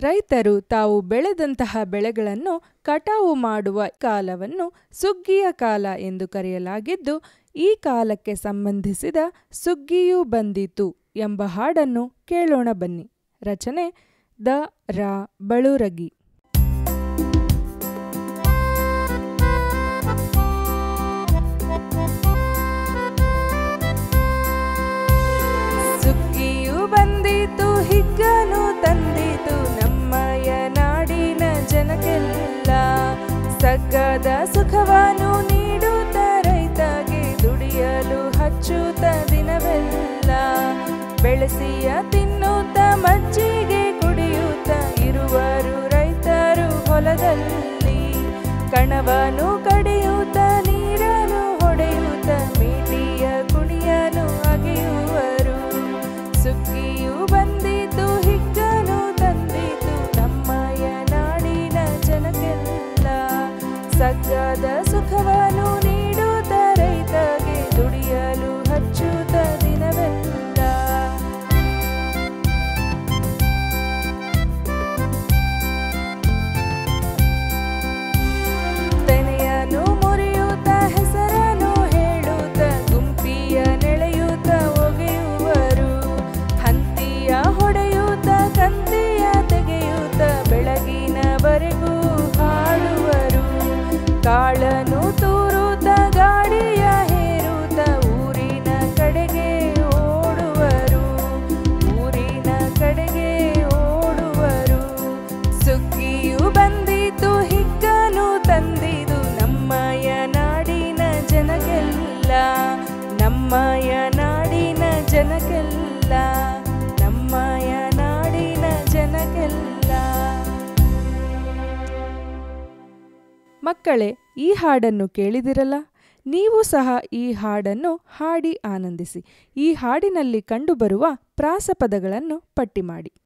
ರೈತರು ತಾವು ಬೆಳೆದಂತಹ ಬೆಳೆಗಳನ್ನು ಕಟಾವು ಮಾಡುವ ಕಾಲವನ್ನು ಸುಗ್ಗಿಯ ಕಾಲ ಎಂದು ಕರೆಯಲಾಗಿದ್ದು ಈ ಕಾಲಕ್ಕೆ ಸಂಬಂಧಿಸಿದ ಸುಗ್ಗಿಯೂ ಬಂದಿತು ಎಂಬ ಹಾಡನ್ನು ಕೇಳೋಣ ಬನ್ನಿ ರಚನೆ ದ ರಾ ಬಳುರಗಿ ಸುಗ್ಗಿಯು ಬಂದಿತು ಹಿಗ್ಗನು ತಂದಿತು ನಮ್ಮಯ ನಾಡಿನ ಜನಕ್ಕೆಲ್ಲ ಸಗ್ಗದ ಸುಖವನ್ನು ನೀಡುತ್ತ ರೈತಗೆ ದುಡಿಯಲು ಹಚ್ಚುತ್ತ ದಿನವೆಲ್ಲ ಬೆಳೆಸಿಯ ತಿನ್ನುತ್ತ ಮಜ್ಜಿಗೆ ಕುಡಿಯುತ್ತ ಇರುವರು ರೈತರು ಹೊಲದಲ್ಲಿ ಕಣವನು ಕಡಿಯುತ್ತ ನೀರನ್ನು ಹೊಡೆಯುತ್ತ ಮೀಟಿಯ ಕುಣಿಯನು ಅಗೆಯುವರು ಸುಗ್ಗಿಯು ಬಂದಿತು ಹಿಗ್ಗನು ತಂದಿತು ನಮ್ಮಯ ನಾಡಿನ ಜನಕ್ಕೆಲ್ಲ ಸಗ್ಗದ ಸುಖವನ್ನು ನೀಡುತ್ತ ರೈತಗೆ ದುಡಿಯಲು ಹಚ್ಚುತ್ತ ದಿನವೆಲ್ಲ ತೆನೆಯನ್ನು ಮುರಿಯುತ್ತ ಹೆಸರನ್ನು ಹೇಳುತ್ತ ಗುಂಪಿಯ ನೆಳೆಯುತ್ತ ಒಗೆಯುವರು ಹಂತಿಯ ಹೊಡೆಯುತ್ತ ಕಂತಿಯ ತೆಗೆಯುತ್ತ ಬೆಳಗಿನವರೆಗೂ ಹಾಡುವರು ಕಾಳನು ತೂರುತ್ತ ಗಾಡಿಯ ಹೇರುತ್ತ ಊರಿನ ಕಡೆಗೆ ಓಡುವರು ಊರಿನ ಕಡೆಗೆ ಓಡುವರು ಸುಗ್ಗಿಯು ಬಂದಿತು ಹಿಗ್ಗನು ತಂದಿದು ನಮ್ಮಯ ನಾಡಿನ ಜನಕ್ಕೆಲ್ಲ ನಮ್ಮಯ ನಾಡಿನ ಜನಕ್ಕೆಲ್ಲ ನಮ್ಮಯ ನಾಡಿನ ಜನಕ್ಕೆಲ್ಲ ಮಕ್ಕಳೇ ಈ ಹಾಡನ್ನು ಕೇಳಿದಿರಲ್ಲ ನೀವು ಸಹ ಈ ಹಾಡನ್ನು ಹಾಡಿ ಆನಂದಿಸಿ ಈ ಹಾಡಿನಲ್ಲಿ ಕಂಡುಬರುವ ಪ್ರಾಸಪದಗಳನ್ನು ಪಟ್ಟಿ ಮಾಡಿ